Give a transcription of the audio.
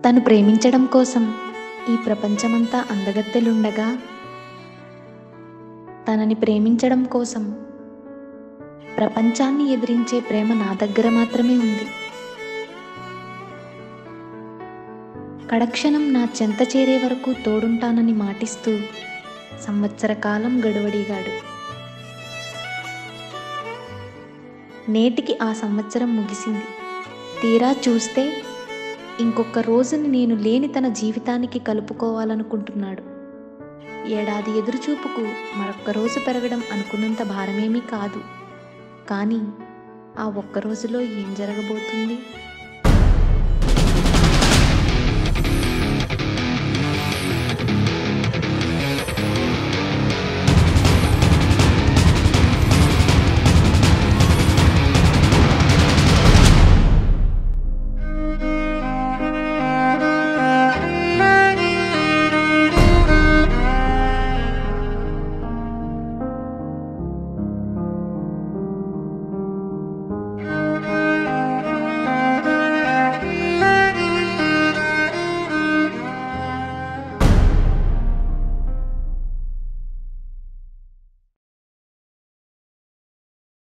తను ప్రేమించడం కోసం ఈ ప్రపంచమంతా అందగత్తెలుండగా తనని ప్రేమించడం కోసం ప్రపంచాన్ని ఎదిరించే ప్రేమ నా దగ్గర మాత్రమే ఉంది కడక్షణం నా చెంత చేరే వరకు తోడుంటానని మాటిస్తూ సంవత్సర కాలం గడువడిగాడు నేటికి ఆ సంవత్సరం ముగిసింది తీరా చూస్తే ఇంకొక రోజుని నేను లేని తన జీవితానికి కలుపుకోవాలనుకుంటున్నాడు ఏడాది ఎదురుచూపుకు మరొక్క రోజు పెరగడం అనుకున్నంత భారమేమీ కాదు కానీ ఆ ఒక్క రోజులో ఏం జరగబోతుంది